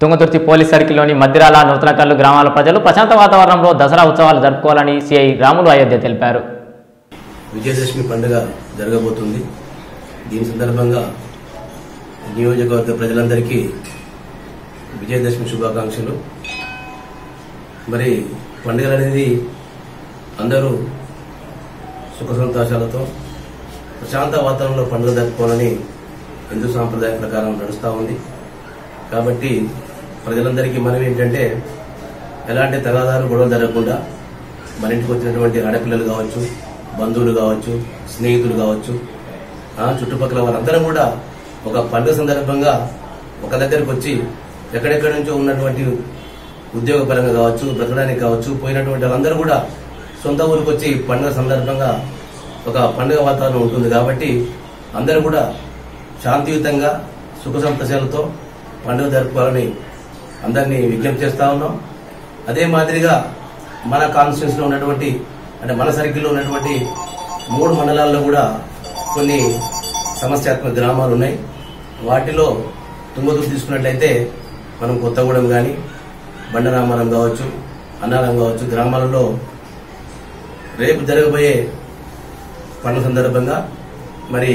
Thungathurthi police సర్కిల్లోని మద్దిరాల నూతనకల్లు గ్రామాల ప్రజలు ప్రశాంత వాతావరణంలో దసరా ఉత్సవాలు జరుపుకోవాలని సిఐ రాములు అయోధ్య తెలిపారు విజయదశమి పండుగ జరగబోతుంది దీని సందర్భంగా నియోజకవర్గ ప్రజలందరికీ విజయదశమి శుభాకాంక్షలు మరి పండుగలు అనేది అందరూ సుఖ సంతోషాలతో ప్రశాంత వాతావరణంలో పండుగ జరుపుకోవాలని హిందూ సాంప్రదాయం ప్రకారం నడుస్తూ ఉంది కాబట్టి ప్రజలందరికీ మనవి ఏంటంటే ఎలాంటి తగాదాలు గొడవలు జరగకుండా మన ఇంటికి వచ్చినటువంటి ఆడపిల్లలు కావచ్చు బంధువులు కావచ్చు స్నేహితులు కావచ్చు ఆ చుట్టుపక్కల వాళ్ళందరం కూడా ఒక పండుగ సందర్భంగా ఒక దగ్గరకు వచ్చి ఎక్కడెక్కడి నుంచో ఉన్నటువంటి ఉద్యోగపరంగా కావచ్చు బ్రతకడానికి కావచ్చు పోయినటువంటి వాళ్ళందరూ కూడా సొంత ఊరికి వచ్చి పండుగ సందర్భంగా ఒక పండుగ వాతావరణం ఉంటుంది కాబట్టి అందరూ కూడా శాంతియుతంగా సుఖ సంతోషాలతో పండుగ జరుపుకోవాలని అందరినీ విజ్ఞప్తి చేస్తా ఉన్నాం అదే మాదిరిగా మన కాన్స్టిట్యూన్స్ లో ఉన్నటువంటి అంటే మన సర్కిల్లో ఉన్నటువంటి మూడు మండలాల్లో కూడా కొన్ని సమస్యాత్మక గ్రామాలు ఉన్నాయి వాటిలో తుంగతులు తీసుకున్నట్లయితే మనం కొత్తగూడెం కానీ బండరామారం కావచ్చు అన్నారం కావచ్చు గ్రామాలలో రేపు జరగబోయే పండుగ సందర్భంగా మరి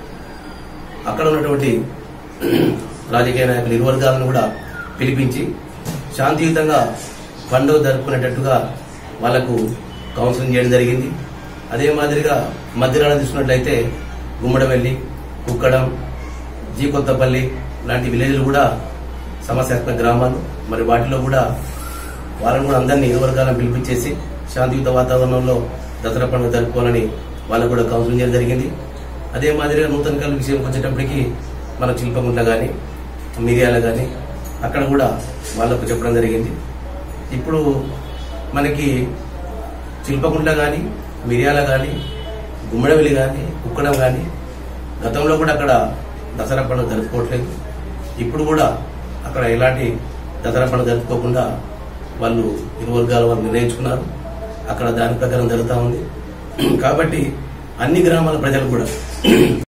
అక్కడ ఉన్నటువంటి రాజకీయ నాయకులు ఇరు వర్గాలను కూడా పిలిపించి శాంతియుతంగా పండుగ జరుపుకునేటట్టుగా వాళ్లకు కౌన్సిలింగ్ చేయడం జరిగింది అదే మాదిరిగా మధ్యరాల తీసుకున్నట్లయితే గుమ్మడవెల్లి కుక్కడం జీ కొత్తపల్లి లాంటి విలేజ్లు కూడా సమస్యాత్మక గ్రామాలు మరి వాటిలో కూడా వాళ్ళని కూడా అందరినీ ఇరు వర్గాలను పిలిపించేసి శాంతియుత వాతావరణంలో దసరా పండుగ జరుపుకోవాలని వాళ్ళకు కూడా కౌన్సిలింగ్ చేయడం జరిగింది అదే మాదిరిగా నూతన కళ విషయంకి వచ్చేటప్పటికి మన శిల్పగుంట్ల కానీ మిరియాల కానీ అక్కడ కూడా వాళ్ళకు చెప్పడం జరిగింది ఇప్పుడు మనకి శిల్పకుంట్ల కానీ మిరియాల కానీ గుమ్మడవెల్లి కానీ కుక్కడం కానీ గతంలో కూడా అక్కడ దసరా పండుగ జరుపుకోవట్లేదు ఇప్పుడు కూడా అక్కడ ఎలాంటి దసరా పండుగ జరుపుకోకుండా వాళ్ళు ఇరు వర్గాల వాళ్ళు నిర్ణయించుకున్నారు అక్కడ దాని ప్రకారం జరుగుతూ ఉంది కాబట్టి అన్ని గ్రామాల ప్రజలు కూడా